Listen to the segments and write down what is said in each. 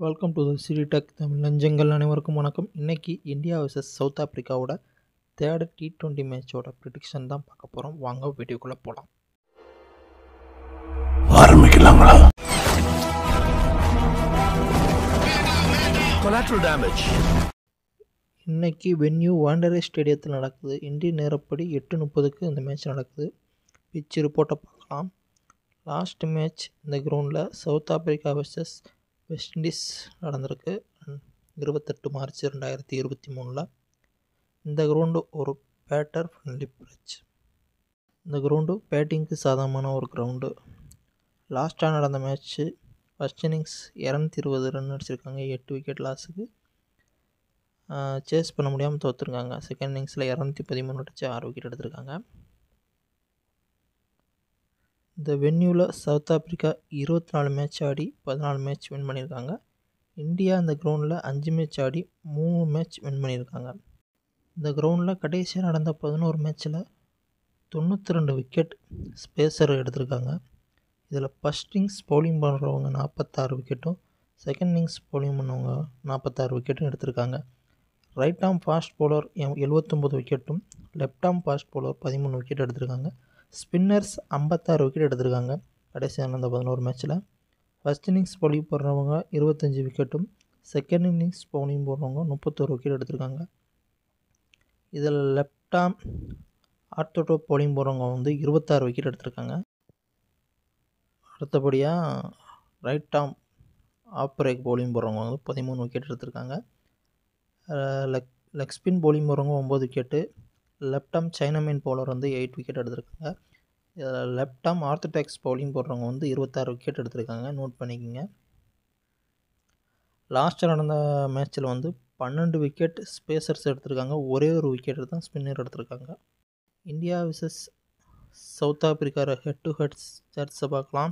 Welcome to the Siri tech Tamil நெஞ்சங்கள் அனைவருக்கும் வணக்கம் இன்னைக்கு இந்தியா vs சவுத் ஆப்பிரிக்காவோட தேர்ட் டி டுவெண்ட்டி மேட்சோட ப்ரிடிக்ஷன் தான் பார்க்க போகிறோம் வாங்க வீடியோக்குள்ளே போகலாம் ஆரம்பிக்கலாங்களா Collateral damage. இன்னைக்கு வென்யூ வாண்டரே ஸ்டேடியத்தில் நடக்குது இந்திய நேரப்படி எட்டு முப்பதுக்கு இந்த மேட்ச் நடக்குது பிச் ரிப்போர்ட்டை பார்க்கலாம் லாஸ்ட் மேட்ச் இந்த கிரவுண்டில் South Africa vs West Indies நடந்திருக்கு இருபத்தெட்டு மார்ச் ரெண்டாயிரத்தி இருபத்தி மூணில் இந்த கிரவுண்டு ஒரு பேட்டர் ஃப்ரெண்ட்லி பிச் இந்த கிரவுண்டு பேட்டிங்க்கு சாதகமான ஒரு கிரவுண்டு லாஸ்ட்டாக நடந்த மேட்ச்சு ஃபஸ்ட் இன்னிங்ஸ் இரநூத்தி இருபது ரன் அடிச்சிருக்காங்க எட்டு விக்கெட் லாஸுக்கு சேஸ் பண்ண முடியாமல் தோற்றுருக்காங்க செகண்ட் இன்னிங்ஸில் இரநூத்தி பதிமூணு அடிச்சு ஆறு விக்கெட் எடுத்திருக்காங்க இந்த வென்யூவில் சவுத் ஆப்பிரிக்கா இருபத்தி நாலு மேட்ச் ஆடி பதினாலு மேட்ச் வின் பண்ணியிருக்காங்க இந்தியா இந்த கிரவுண்டில் அஞ்சு மேட்ச் ஆடி மூணு மேட்ச் வின் பண்ணியிருக்காங்க இந்த கிரவுண்டில் கடைசியாக நடந்த பதினோரு மேட்ச்சில் தொண்ணூற்றி ரெண்டு விக்கெட் ஸ்பேசர் எடுத்திருக்காங்க இதில் ஃபஸ்ட் இன்னிங்ஸ் பவுலிங் பண்ணுறவங்க நாற்பத்தாறு விக்கெட்டும் செகண்ட் இன்னிங்ஸ் பவுலிங் பண்ணவங்க நாற்பத்தாறு விக்கெட்டும் எடுத்திருக்காங்க ரைட் ஆம் ஃபாஸ்ட் பவுலர் எழுபத்தொம்போது விக்கெட்டும் லெஃப்ட் ஆம் ஃபாஸ்ட் பவுலர் பதிமூணு விக்கெட் எடுத்திருக்காங்க ஸ்பின்னர்ஸ் ஐம்பத்தாறு விக்கெட் எடுத்திருக்காங்க கடைசியாக நடந்த பதினோரு மேட்ச்சில் ஃபஸ்ட் இன்னிங்ஸ் பவுலிங் போடுறவங்க இருபத்தஞ்சி விக்கெட்டும் செகண்ட் இன்னிங்ஸ் பவுலிங் போடுறவங்க முப்பத்தோரு விக்கெட் எடுத்திருக்காங்க இதில் லெஃப்ட் ஆம் ஆர்த்தோட்டோ பவுலிங் போடுறவங்க வந்து இருபத்தாறு விக்கெட் எடுத்திருக்காங்க அடுத்தபடியாக ரைட் ஆம் ஆஃப் பிரேக் பவுலிங் போடுறவங்க வந்து பதிமூணு விக்கெட் எடுத்திருக்காங்க லெக் லெக் ஸ்பின் பவுலிங் போடுறவங்க ஒம்பது wicket left arm chinaman bowler வந்து எயிட் விக்கெட் எடுத்திருக்காங்க இதில் லெஃப்ட் ஆம் ஆர்த்தடாக்ஸ் பவுலிங் போடுறவங்க வந்து இருபத்தாறு விக்கெட் எடுத்திருக்காங்க நோட் பண்ணிக்கோங்க லாஸ்ட்டாக நடந்த மேட்ச்சில் வந்து பன்னெண்டு விக்கெட் ஸ்பேசர்ஸ் எடுத்திருக்காங்க ஒரே ஒரு விக்கெட் தான் ஸ்பின்னர் எடுத்திருக்காங்க India versus South Africa head to head சர்ட்ஸை பார்க்கலாம்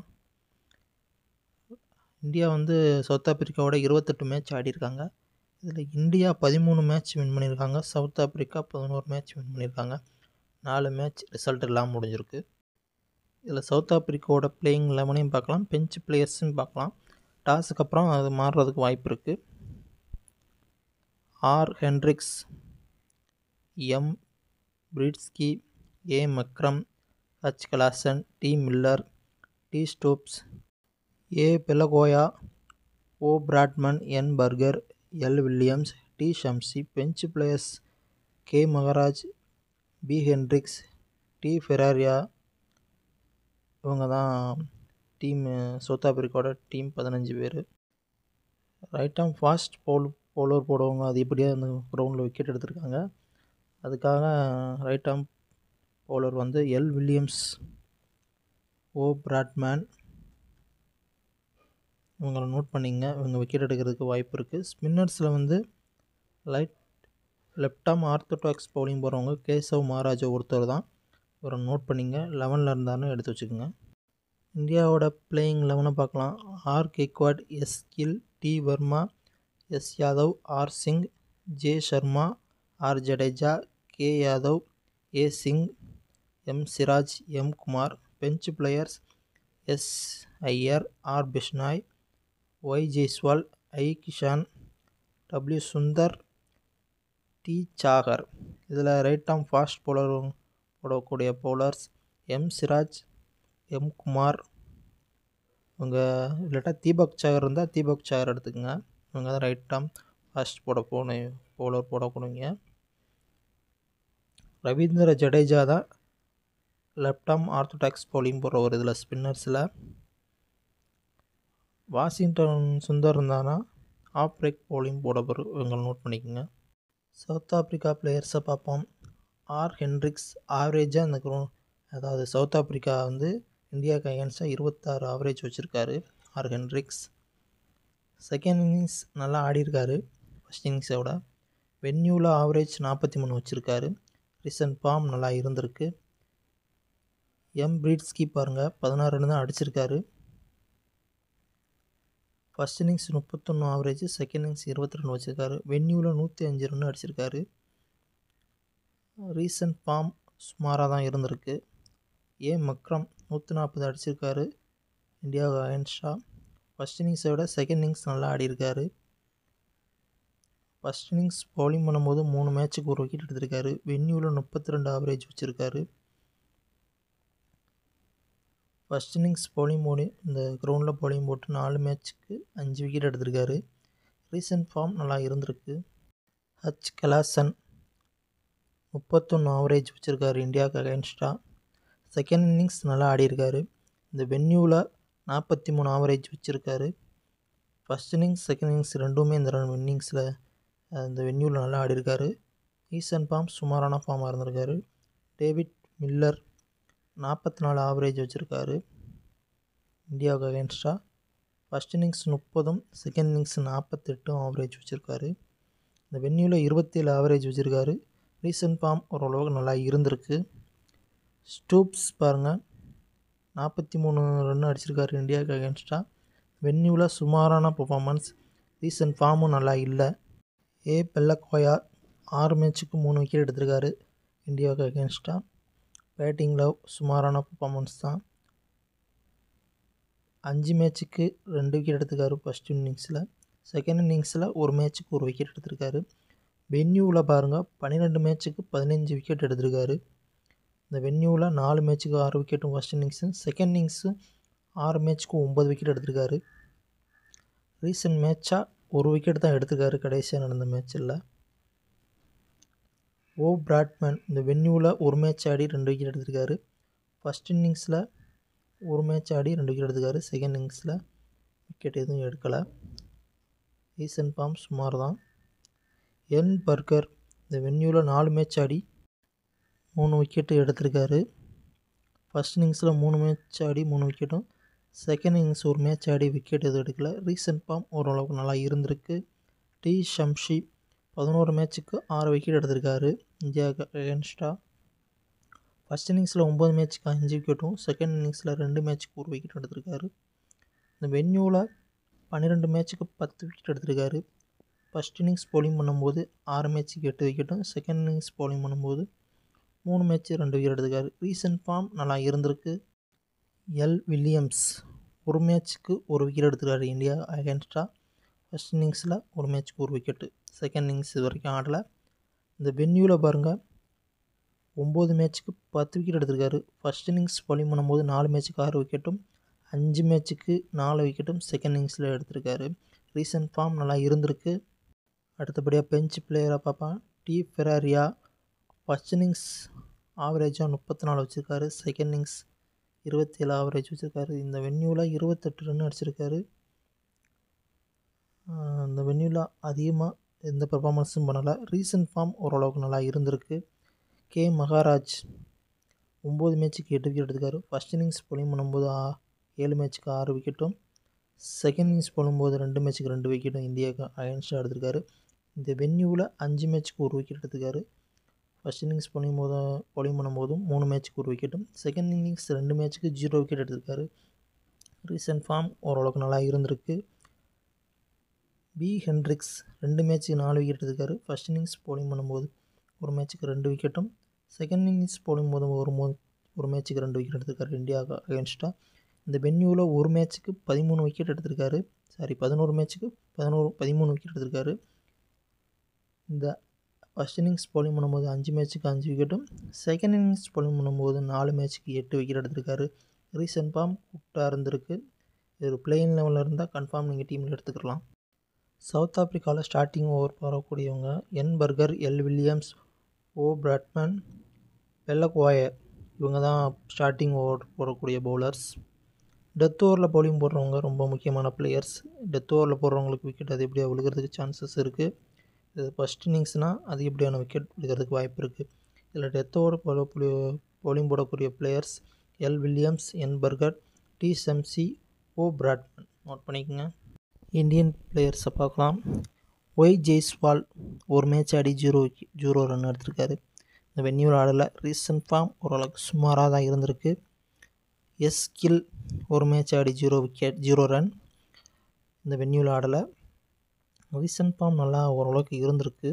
இந்தியா வந்து சவுத் ஆப்பிரிக்காவோட இருபத்தெட்டு மேட்ச் ஆடிருக்காங்க இதில் இந்தியா பதிமூணு மேட்ச் வின் பண்ணியிருக்காங்க சவுத் ஆப்பிரிக்கா பதினோரு மேட்ச் வின் பண்ணியிருக்காங்க நாலு மேட்ச் ரிசல்ட் இல்லாமல் முடிஞ்சிருக்கு இதில் சவுத் ஆப்பிரிக்காவோட பிளேயிங் லெவனையும் பார்க்கலாம் பெஞ்ச் பிளேயர்ஸும் பார்க்கலாம் டாஸுக்கு அப்புறம் அது மாறுறதுக்கு வாய்ப்பு இருக்குது R Hendricks M Breetzke A Markram H Klaasen D Miller T Stubbs A Phehlukwayo O Baartman N Burger L Williams T Shamsi bench players K Maharaj B Hendricks D Ferreira இவங்க தான் team south ஆப்பிரிக்காவோட team பதினஞ்சு பேர் right arm fast Pavul bowler போடுறவங்க அது எப்படியா அந்த கிரவுண்டில் wicket எடுத்திருக்காங்க அதுக்காக ரைட் ஆம் பவுலர் வந்து எல் வில்லியம்ஸ் ஓ பிராட்மேன் இவங்களை நோட் பண்ணிங்க இவங்க விக்கெட் எடுக்கிறதுக்கு வாய்ப்பு இருக்குது ஸ்பின்னர்ஸில் வந்து light left arm orthodox bowling போகிறவங்க கேசவ் மகாராஜா ஒருத்தர் தான் இவரை நோட் பண்ணிங்க லெவனில் இருந்தாருன்னு எடுத்து வச்சுக்கோங்க இந்தியாவோட பிளேயிங் லெவனை பார்க்கலாம் R Gaikwad S Gill T Varma S Yadav R Singh J Sharma R Jadeja K Yadav A Singh M Siraj M Kumar bench players S Iyer R Bishnoi Y Jaiswal I Kishan W Sundar D Chahar இதில் ரைட் ஆம் ஃபாஸ்ட் பவுலர் போடக்கூடிய bowlers M Siraj M Kumar இவங்க இல்லாட்டா தீபக் சாகர் இருந்தால் தீபக் சாகர் எடுத்துக்கோங்க இவங்க தான் ரைட் ஆம் ஃபாஸ்ட் போட போகணும் பவுலர் போடக்கூடியங்க ரவீந்திர ஜடேஜா தான் லெஃப்ட் ஆம் ஆர்த்தோடாக்ஸ் பவுலிங் போடுற ஒரு இதில் ஸ்பின்னர்ஸில் வாஷிங்டன் சுந்தர் இருந்தானா ஆஃப் பிரேக் பவுலிங் போட போகிற இவங்களை நோட் பண்ணிக்கோங்க சவுத் ஆப்பிரிக்கா பிளேயர்ஸை பார்ப்போம் ஆர் ஹென்ட்ரிக்ஸ் ஆவரேஜாக இந்த க்ரோ அதாவது சவுத் ஆப்பிரிக்கா வந்து இந்தியாவுக்கு அகேன்ஸ்டாக இருபத்தாறு ஆவரேஜ் வச்சுருக்காரு ஆர் ஹென்ட்ரிக்ஸ் செகண்ட் இன்னிங்ஸ் நல்லா ஆடிருக்காரு ஃபஸ்ட் இன்னிங்ஸோட வென்யூவில் ஆவரேஜ் நாற்பத்தி மூணு வச்சுருக்காரு ரீசன்ட் ஃபார்ம் நல்லா இருந்திருக்கு எம் பிரீட்ஸ்கி பாருங்கள் பதினாறு ரன் தான் அடிச்சிருக்காரு ஃபஸ்ட் இன்னிங்ஸ் முப்பத்தொன்று ஆவரேஜ் செகண்ட் இன்னிங்ஸ் இருபத்தி ரெண்டு வச்சுருக்காரு வென்யூவில் நூற்றி அஞ்சு ரன் அடிச்சிருக்காரு ரீசன்ட் ஃபார்ம் சுமாராக தான் இருந்திருக்கு ஏ மக்ரம் நூற்றி நாற்பது அடிச்சிருக்காரு இந்தியாவுக்கு அகேன்ஸ்டாக ஃபஸ்ட் இன்னிங்ஸை விட செகண்ட் இன்னிங்ஸ் நல்லா ஆடியிருக்காரு ஃபஸ்ட் இன்னிங்ஸ் பவுலிங் பண்ணும்போது மூணு மேட்ச்சுக்கு ஒரு விக்கெட் எடுத்திருக்காரு வென்யூவில் முப்பத்தி ரெண்டு ஆவரேஜ் வச்சுருக்காரு ஃபஸ்ட் இன்னிங்ஸ் பவுலிங் போடு இந்த கிரவுண்டில் பவுலிங் போட்டு நாலு மேட்ச்சுக்கு அஞ்சு விக்கெட் எடுத்திருக்காரு ரீசன்ட் ஃபார்ம் நல்லா இருந்திருக்கு ஹச் கலாசன் முப்பத்தொன்று ஆவரேஜ் வச்சுருக்காரு இந்தியாவுக்கு அகேன்ஸ்டாக செகண்ட் இன்னிங்ஸ் நல்லா ஆடியிருக்காரு இந்த வென்யூவில் நாற்பத்தி மூணு ஆவரேஜ் வச்சுருக்காரு ஃபஸ்ட் இன்னிங்ஸ் செகண்ட் இன்னிங்ஸ் ரெண்டுமே இந்த ரெண்டு இன்னிங்ஸில் இந்த வென்யூவில் நல்லா ஆடியிருக்காரு ஈசன் ஃபார்ம் சுமாரான ஃபார்மாக இருந்திருக்காரு டேவிட் மில்லர் நாற்பத்தி நாலு ஆவரேஜ் வச்சுருக்காரு இந்தியாவுக்கு அகேன்ஸ்டாக ஃபஸ்ட் இன்னிங்ஸ் முப்பதும் செகண்ட் இன்னிங்ஸ் நாற்பத்தெட்டும் ஆவரேஜ் வச்சுருக்காரு இந்த வென்யூவில் இருபத்தேழு ஆவரேஜ் வச்சுருக்காரு ரீசன்ட் ஃபார்ம் ஓரளவுக்கு நல்லா இருந்திருக்கு ஸ்டூப்ஸ் பாருங்கள் நாற்பத்தி மூணு ரன் அடிச்சிருக்காரு இந்தியாவுக்கு அகேன்ஸ்டாக வென்யூவில் சுமாரான பர்ஃபார்மன்ஸ் ரீசன்ட் ஃபார்மும் நல்லா இல்லை ஏ பெல்லக்கோயா ஆறு மேட்ச்சுக்கு மூணு விக்கெட் எடுத்திருக்காரு இந்தியாவுக்கு அகேன்ஸ்டாக பேட்டிங்கில் சுமாரான பர்ஃபார்மன்ஸ் தான் அஞ்சு மேட்ச்சுக்கு ரெண்டு விக்கெட் எடுத்திருக்காரு ஃபஸ்ட் இன்னிங்ஸில் செகண்ட் இன்னிங்ஸில் ஒரு மேட்ச்சுக்கு ஒரு விக்கெட் எடுத்திருக்காரு வென்யூவில் பாருங்கள் பன்னிரெண்டு மேட்ச்சுக்கு பதினஞ்சு விக்கெட் எடுத்திருக்காரு இந்த வென்யூவில் நாலு மேட்ச்சுக்கு ஆறு விக்கெட்டும் ஃபஸ்ட் இன்னிங்ஸு செகண்ட் இன்னிங்ஸு ஆறு மேட்ச்சுக்கு ஒம்பது விக்கெட் எடுத்திருக்காரு ரீசன்ட் மேட்சாக ஒரு விக்கெட் தான் எடுத்திருக்காரு கடைசியாக நடந்த மேட்ச்சில் ஓ பிராட்மேன் இந்த வென்யூவில் ஒரு மேட்ச் ஆடி ரெண்டு விக்கெட் எடுத்திருக்காரு ஃபஸ்ட் இன்னிங்ஸில் ஒரு மேட்ச் ஆடி ரெண்டு விக்கெட் எடுத்திருக்காரு செகண்ட் இன்னிங்ஸில் விக்கெட் எதுவும் எடுக்கலை ரீசன்ட் ஃபார்ம் சுமார் தான் என் பர்கர் இந்த வென்யூவில் நாலு மேட்ச் ஆடி மூணு விக்கெட்டு எடுத்திருக்காரு ஃபஸ்ட் இன்னிங்ஸில் மூணு மேட்ச் ஆடி மூணு விக்கெட்டும் செகண்ட் இன்னிங்ஸ் ஒரு மேட்ச் ஆடி விக்கெட் எதுவும் எடுக்கல ரீசன்ட் ஃபார்ம் ஓரளவுக்கு நல்லா இருந்திருக்கு டி ஷம்ஷி பதினோரு மேட்ச்சுக்கு ஆறு விக்கெட் எடுத்திருக்காரு இந்தியாவுக்கு அகேன்ஸ்டாக ஃபஸ்ட் இன்னிங்ஸில் ஒம்பது மேட்ச்சுக்கு அஞ்சு விக்கெட்டும் செகண்ட் இன்னிங்ஸில் ரெண்டு மேட்ச்சுக்கு ஒரு விக்கெட் எடுத்திருக்காரு இந்த வென்யூவில் பன்னிரெண்டு மேட்ச்சுக்கு பத்து விக்கெட் எடுத்திருக்காரு ஃபஸ்ட் இன்னிங்ஸ் பவுலிங் பண்ணும்போது ஆறு மேட்ச்சுக்கு எட்டு விக்கெட்டும் செகண்ட் இன்னிங்ஸ் பவுலிங் பண்ணும்போது மூணு மேட்ச்சு ரெண்டு விக்கெட் எடுத்திருக்காரு ரீசன்ட் ஃபார்ம் நல்லா இருந்திருக்கு எல் வில்லியம்ஸ் ஒரு மேட்ச்சுக்கு ஒரு விக்கெட் எடுத்திருக்காரு இந்தியா அகேன்ஸ்டாக ஃபஸ்ட் இன்னிங்ஸில் ஒரு மேட்ச்சுக்கு ஒரு விக்கெட்டு செகண்ட் இன்னிங்ஸ் இது வரைக்கும் ஆடலை இந்த வென்யூவில் பாருங்கள் ஒம்பது மேட்ச்சுக்கு பத்து விக்கெட் எடுத்திருக்காரு ஃபஸ்ட் இன்னிங்ஸ் பவுலிங் பண்ணும்போது நாலு மேட்ச்சுக்கு ஆறு விக்கெட்டும் அஞ்சு மேட்ச்சுக்கு நாலு விக்கெட்டும் செகண்ட் இன்னிங்ஸில் எடுத்திருக்காரு ரீசன்ட் ஃபார்ம் நல்லா இருந்திருக்கு அடுத்தபடியாக பெஞ்ச் பிளேயராக பார்ப்பேன் டி ஃபெராரியா ஃபஸ்ட் இன்னிங்ஸ் ஆவரேஜாக முப்பத்தி நாலு வச்சுருக்காரு செகண்ட் இன்னிங்ஸ் இருபத்தேழு ஆவரேஜ் வச்சுருக்காரு இந்த வென்யூவில் இருபத்தெட்டு ரன் அடிச்சிருக்காரு இந்த வென்யூவில் அதிகமாக எந்த பெர்ஃபார்மன்ஸும் பண்ணலை ரீசன்ட் ஃபார்ம் ஓரளவுக்கு நல்லா இருந்திருக்கு கே மகாராஜ் ஒம்பது மேட்ச்சுக்கு எட்டு விக்கெட் எடுத்துக்காரு ஃபஸ்ட் இன்னிங்ஸ் பவுலிங் பண்ணும்போது ஆ ஏழு மேட்ச்சுக்கு ஆறு விக்கெட்டும் செகண்ட் இன்னிங்ஸ் போடும்போது ரெண்டு மேட்ச்சுக்கு ரெண்டு விக்கெட்டும் இந்தியாவுக்கு அகைன்ஸ்டாக எடுத்திருக்காரு இந்த வென்யூவில் அஞ்சு மேட்ச்சுக்கு ஒரு விக்கெட் எடுத்துக்காரு ஃபஸ்ட் இன்னிங்ஸ் பவுலிங் போது பவுலிங் பண்ணும்போதும் மூணு மேட்ச்சுக்கு ஒரு விக்கெட்டும் செகண்ட் இன்னிங்ஸ் ரெண்டு மேட்ச்சுக்கு ஜீரோ விக்கெட் எடுத்திருக்காரு ரீசன்ட் ஃபார்ம் ஓரளவுக்கு நல்லா இருந்திருக்கு பி ஹென்ட்ரிக்ஸ் ரெண்டு மேட்ச்சுக்கு நாலு விக்கெட் எடுத்திருக்காரு ஃபஸ்ட் இன்னிங்ஸ் பவுலிங் பண்ணும்போது ஒரு மேட்ச்சுக்கு ரெண்டு விக்கெட்டும் செகண்ட் இன்னிங்ஸ் பவுலிங் போது ஒரு மோ ஒரு மேட்ச்சுக்கு ரெண்டு விக்கெட் எடுத்திருக்காரு இந்தியாவுக்கு அகேன்ஸ்டாக இந்த வென்யூவில் ஒரு மேட்ச்சுக்கு பதிமூணு விக்கெட் எடுத்திருக்காரு சாரி பதினோரு மேட்ச்சுக்கு பதினோரு பதிமூணு விக்கெட் எடுத்திருக்காரு இந்த ஃபஸ்ட் இன்னிங்ஸ் பவுலிங் பண்ணும்போது அஞ்சு மேட்ச்சுக்கு அஞ்சு விக்கெட்டும் செகண்ட் இன்னிங்ஸ் பவுலிங் பண்ணும்போது நாலு மேட்ச்சுக்கு எட்டு விக்கெட் எடுத்திருக்காரு ரீசன்ட் ஃபார்ம் குட்டாக இருந்திருக்கு இது பிளேயிங் லெவலில் இருந்தால் கன்ஃபார்ம் நீங்கள் டீமில் எடுத்துக்கலாம் சவுத் ஆப்ரிக்காவில் ஸ்டார்டிங் ஓவர் போடக்கூடியவங்க N Burger L Williams O Baartman Phehlukwayo இவங்க தான் ஸ்டார்டிங் ஓவர் போடக்கூடிய பவுலர்ஸ் டெத் ஓவரில் பவுலிங் போடுறவங்க ரொம்ப முக்கியமான பிளேயர்ஸ் டெத் ஓவரில் போடுறவங்களுக்கு விக்கெட் அது எப்படியா விழுகிறதுக்கு சான்சஸ் இருக்குது இது ஃபஸ்ட் இன்னிங்ஸ்னால் அதிகப்படியான விக்கெட் விழுகிறதுக்கு வாய்ப்பு இருக்குது இதில் டெத் ஓவர் போடக்கூடிய பவுலிங் போடக்கூடிய players L Williams N Burger T Shamsi O Baartman note பண்ணிக்கோங்க இந்தியன் பிளேயர்ஸை பார்க்கலாம் ஒய் ஜெய்ஸ்வால் ஒரு மேட்ச் ஆடி ஜீரோ ஜீரோ ரன் எடுத்திருக்காரு இந்த வென்யூர் ஆடல ரீசன்ட் ஃபார்ம் ஓரளவுக்கு சுமாராக தான் இருந்திருக்கு எஸ் கில் ஒரு மேட்ச் ஆடி ஜீரோ விக்கெட் ஜீரோ ரன் இந்த வென்யூவில் ஆடலை ரீசன்ட் ஃபார்ம் நல்லா ஓரளவுக்கு இருந்திருக்கு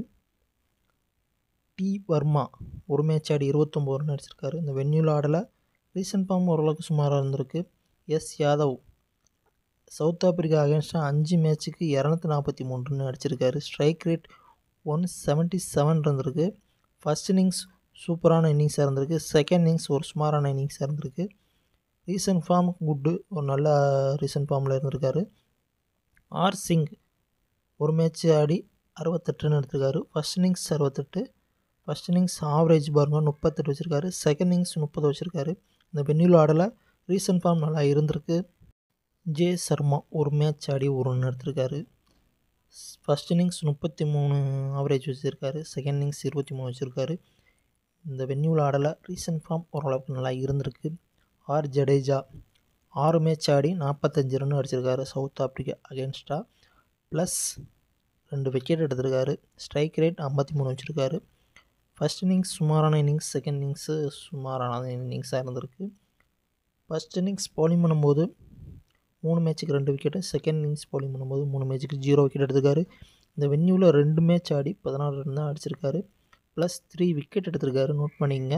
டி வர்மா ஒரு மேட்ச் ஆடி இருபத்தொம்போது ரன் அடிச்சிருக்காரு இந்த வென்யூவில் ஆடலை ரீசன்ட் ஃபார்ம் ஓரளவுக்கு சுமாராக இருந்திருக்கு எஸ் யாதவ் சவுத் ஆப்பிரிக்கா அகேன்ஸ்டாக அஞ்சு மேட்ச்சுக்கு இரநூத்தி நாற்பத்தி மூணு ரன் அடிச்சிருக்காரு strike rate one seventy seven இருந்திருக்கு ஃபஸ்ட் இன்னிங்ஸ் சூப்பரான இன்னிங்ஸாக இருந்திருக்கு செகண்ட் இன்னிங்ஸ் ஒரு சுமாரான இன்னிங்ஸாக இருந்திருக்கு ரீசன்ட் ஃபார்ம் குட்டு ஒரு நல்ல ரீசன்ட் ஃபார்மில் இருந்திருக்காரு ஆர் சிங் ஒரு மேட்ச் ஆடி அறுபத்தெட்டு ரன் எடுத்திருக்காரு ஃபஸ்ட் இன்னிங்ஸ் அறுபத்தெட்டு ஃபஸ்ட் இன்னிங்ஸ் ஆவரேஜ் பாருங்க முப்பத்தெட்டு வச்சுருக்காரு செகண்ட் இன்னிங்ஸ் முப்பது வச்சுருக்காரு இந்த வென்யூல் ஆடலை ரீசன்ட் ஃபார்ம் நல்லா இருந்திருக்கு ஜே சர்மா ஒரு மேட்ச் ஆடி ஒரு ரன் எடுத்திருக்காரு ஃபஸ்ட் இன்னிங்ஸ் முப்பத்தி மூணு ஆவரேஜ் வச்சுருக்காரு செகண்ட் இன்னிங்ஸ் இருபத்தி மூணு வச்சுருக்காரு இந்த வென்யூவில் ஆடலை ரீசன்ட் ஃபார்ம் ஓரளவுக்கு நல்லா இருந்திருக்கு ஆர் ஜடேஜா ஆறு மேட்ச் ஆடி நாற்பத்தஞ்சு ரன் அடிச்சிருக்காரு சவுத் ஆப்ரிக்கா அகேன்ஸ்டாக ப்ளஸ் ரெண்டு விக்கெட் எடுத்திருக்காரு ஸ்ட்ரைக் ரேட் ஐம்பத்தி மூணு வச்சுருக்காரு ஃபஸ்ட் இன்னிங்ஸ் சுமாரான இன்னிங்ஸ் செகண்ட் இன்னிங்ஸு சுமாரான இன்னிங்ஸாக இருந்திருக்கு ஃபஸ்ட் இன்னிங்ஸ் பவுலிங் பண்ணும்போது மூணு மேட்ச்சுக்கு ரெண்டு விக்கெட்டு செகண்ட் இன்னிங்ஸ் பவுலிங் பண்ணும்போது மூணு மேட்ச்சுக்கு ஜீரோ விக்கெட் எடுத்திருக்காரு இந்த வென்யூவில் ரெண்டு மேட்ச் ஆடி பதினாறு ரன் தான் அடிச்சிருக்காரு ப்ளஸ் த்ரீ விக்கெட் எடுத்திருக்காரு நோட் பண்ணிங்க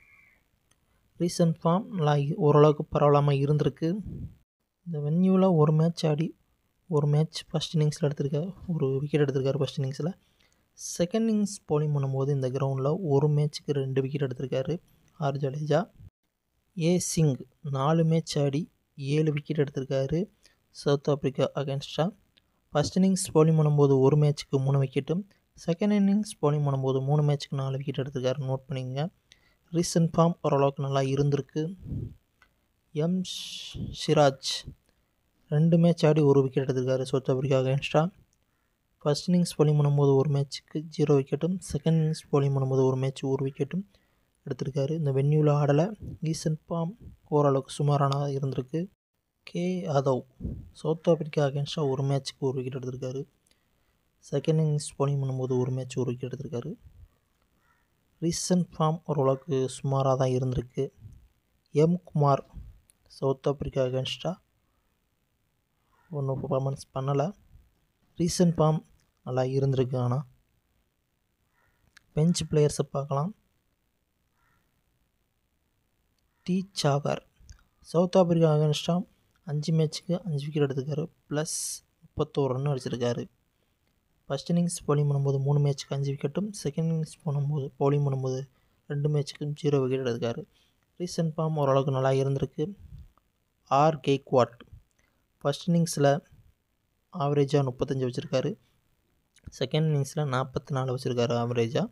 ரீசன்ட் ஃபார்ம் நல்லா ஓரளவுக்கு பரவாயில்லாமல் இருந்திருக்கு இந்த வென்யூவில் ஒரு மேட்ச் ஆடி ஒரு மேட்ச் ஃபஸ்ட் இன்னிங்ஸில் எடுத்திருக்காரு ஒரு விக்கெட் எடுத்திருக்காரு ஃபஸ்ட் இன்னிங்ஸில் செகண்ட் இன்னிங்ஸ் பவுலிங் பண்ணும்போது இந்த கிரவுண்டில் ஒரு மேட்ச்சுக்கு ரெண்டு விக்கெட் எடுத்திருக்காரு ஆர் ஜடேஜா ஏ சிங் நாலு மேட்ச் ஆடி ஏழு விக்கெட் எடுத்திருக்காரு சவுத் ஆப்ரிக்கா அகேன்ஸ்டாக ஃபஸ்ட் இன்னிங்ஸ் பவுலிங் பண்ணும்போது ஒரு மேட்ச்சுக்கு மூணு விக்கெட்டும் செகண்ட் இன்னிங்ஸ் பவுலிங் பண்ணும்போது மூணு மேட்ச்சுக்கு நாலு விக்கெட் எடுத்திருக்காரு நோட் பண்ணிங்க ரீசன்ட் ஃபார்ம் ஓரளவுக்கு நல்லா இருந்திருக்கு எம் சிராஜ் ரெண்டு மேட்ச் ஆடி ஒரு விக்கெட் எடுத்திருக்காரு சவுத் ஆப்ரிக்கா அகேன்ஸ்டாக ஃபஸ்ட் இன்னிங்ஸ் பவுலிங் பண்ணும்போது ஒரு மேட்ச்சுக்கு ஜீரோ விக்கெட்டும் செகண்ட் இன்னிங்ஸ் பவுலிங் பண்ணும்போது ஒரு மேட்ச் ஒரு விக்கெட்டும் எடுத்திருக்காரு இந்த வென்யூவில் ஆடலை ரீசன்ட் ஃபார்ம் ஓரளவுக்கு சுமாரான இருந்திருக்கு கே யாதவ் சவுத் ஆப்ரிக்கா அகேன்ஸ்டாக ஒரு மேட்ச்சுக்கு ஒரு விக்கெட் எடுத்திருக்காரு செகண்ட் இன்னிங்ஸ் பவுலிங் பண்ணும்போது ஒரு மேட்ச் ஒரு விக்கெட் எடுத்திருக்காரு ரீசன்ட் ஃபார்ம் ஓரளவுக்கு சுமாராக தான் இருந்திருக்கு எம் குமார் சவுத் ஆப்ரிக்கா அகேன்ஸ்டாக ஒன்றும் பர்ஃபார்மன்ஸ் பண்ணலை ரீசன்ட் ஃபார்ம் நல்லா இருந்திருக்கு ஆனால் பெஞ்ச் பிளேயர்ஸை பார்க்கலாம் டி சாகர் சவுத் ஆப்ரிக்கா அகேன்ஸ்டாக அஞ்சு மேட்ச்சுக்கு அஞ்சு விக்கெட் எடுத்திருக்காரு ப்ளஸ் முப்பத்தோரு ரன் அடிச்சிருக்காரு ஃபஸ்ட் இன்னிங்ஸ் பவுலிங் பண்ணும்போது மூணு மேட்ச்சுக்கு அஞ்சு விக்கெட்டும் செகண்ட் இன்னிங்ஸ் பண்ணும்போது பவுலிங் பண்ணும்போது ரெண்டு மேட்ச்சுக்கும் ஜீரோ விக்கெட் எடுத்திருக்காரு ரீசன்ட் ஃபார்ம் ஓரளவுக்கு நல்லா இருந்திருக்கு ஆர் கெய்க்வாட் ஃபஸ்ட் இன்னிங்ஸில் ஆவரேஜாக முப்பத்தஞ்சு வச்சுருக்காரு செகண்ட் இன்னிங்ஸில் நாற்பத்தி நாலு வச்சுருக்காரு ஆவரேஜாக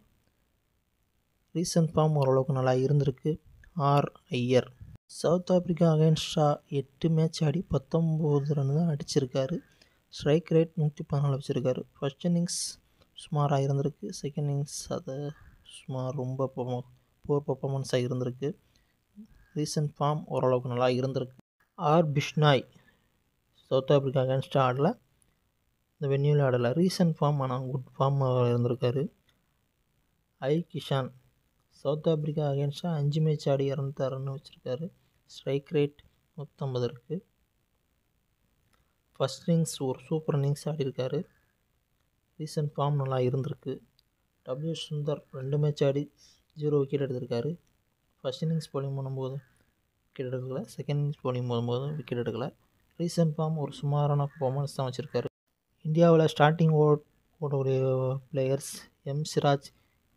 ரீசன்ட் ஃபார்ம் ஓரளவுக்கு நல்லா இருந்திருக்கு ஆர் ஐயர் சவுத் ஆப்ரிக்கா அகேன்ஸ்டாக எட்டு மேட்ச் ஆடி பத்தொம்போது ரன் தான் அடிச்சிருக்காரு ஸ்ட்ரைக் ரேட் நூற்றி பதினாலு வச்சுருக்காரு ஃபஸ்ட் இன்னிங்ஸ் சுமாராக இருந்திருக்கு செகண்ட் இன்னிங்ஸ் அது சுமார் ரொம்ப போர் பர்ஃபார்மன்ஸாக இருந்திருக்கு ரீசன்ட் ஃபார்ம் ஓரளவுக்கு நல்லா இருந்திருக்கு ஆர் பிஷ்னாய் சவுத் ஆப்ரிக்கா அகேன்ஸ்டாக ஆடல இந்த வென்யூவில் ஆடலை ரீசன்ட் ஃபார்ம் ஆனால் குட் ஃபார்ம் இருந்திருக்காரு ஐ கிஷான் சவுத் ஆப்ரிக்கா அகேன்ஸ்டாக அஞ்சு மேட்ச் ஆடி இரநூத்தாறு ரன் வச்சுருக்காரு ஸ்ட்ரைக் ரேட் நூற்றம்பது இருக்குது ஃபஸ்ட் இன்னிங்ஸ் ஒரு சூப்பர் இன்னிங்ஸ் ஆடிருக்காரு ரீசன்ட் ஃபார்ம் நல்லா இருந்திருக்கு டபிள்யூ சுந்தர் ரெண்டு மேட்ச் ஆடி ஜீரோ விக்கெட் எடுத்திருக்காரு ஃபஸ்ட் இன்னிங்ஸ் பவுலிங் பண்ணும்போது விக்கெட் எடுக்கலை செகண்ட் இன்னிங்ஸ் பவுலிங் போடும்போது விக்கெட் எடுக்கலை ரீசன்ட் ஃபார்ம் ஒரு சுமாரான பர்ஃபார்மன்ஸ் தான் வச்சுருக்காரு இந்தியாவில் ஸ்டார்டிங் ஓட் ஓடக்கூடிய பிளேயர்ஸ் எம் சிராஜ்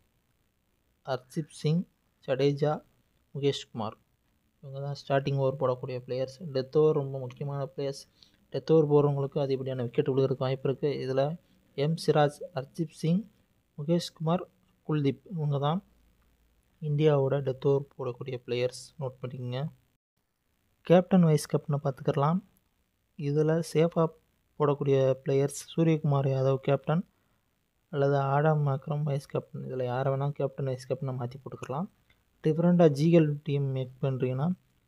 ஹர்தீப் சிங் ஜடேஜா முகேஷ்குமார் இவங்க தான் ஸ்டார்டிங் ஓவர் போடக்கூடிய பிளேயர்ஸ் டெத் ஓவர் ரொம்ப முக்கியமான பிளேயர்ஸ் டெத் ஓவர் போடுறவங்களுக்கு அதிகப்படியான விக்கெட் விழுகிறதுக்கு வாய்ப்பு இருக்குது இதில் எம் சிராஜ் ஹர்தீப் சிங் முகேஷ்குமார் குல்தீப் இவங்க தான் இந்தியாவோட டெத் ஓவர் போடக்கூடிய பிளேயர்ஸ் நோட் பண்ணிக்கோங்க கேப்டன் வைஸ் கேப்டனை பார்த்துக்கலாம் இதில் சேஃபாக போடக்கூடிய பிளேயர்ஸ் சூரியகுமார் யாதவ் கேப்டன் அல்லது ஆடாம் அக்ரம் வைஸ் கேப்டன் இதில் யாரை வேணால் கேப்டன் வைஸ் கேப்டனை மாற்றி போட்டுக்கலாம் டிஃப்ரெண்ட்டாக ஜிஎல் டீம் மேக் பண்ணுறீங்கன்னா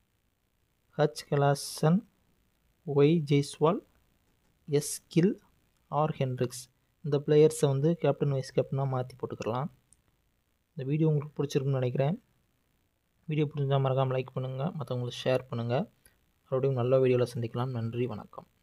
H Klaasen Y Jaiswal S Gill R Hendricks இந்த பிளேயர்ஸை வந்து கேப்டன் வைஸ் கேப்டனாக மாற்றி போட்டுக்கலாம் இந்த வீடியோ உங்களுக்கு பிடிச்சிருக்குன்னு நினைக்கிறேன் வீடியோ பிடிச்சா மறக்காமல் லைக் பண்ணுங்கள் மற்றவங்களுக்கு ஷேர் பண்ணுங்கள் மறுபடியும் நல்ல வீடியோவில் சந்திக்கலாம் நன்றி வணக்கம்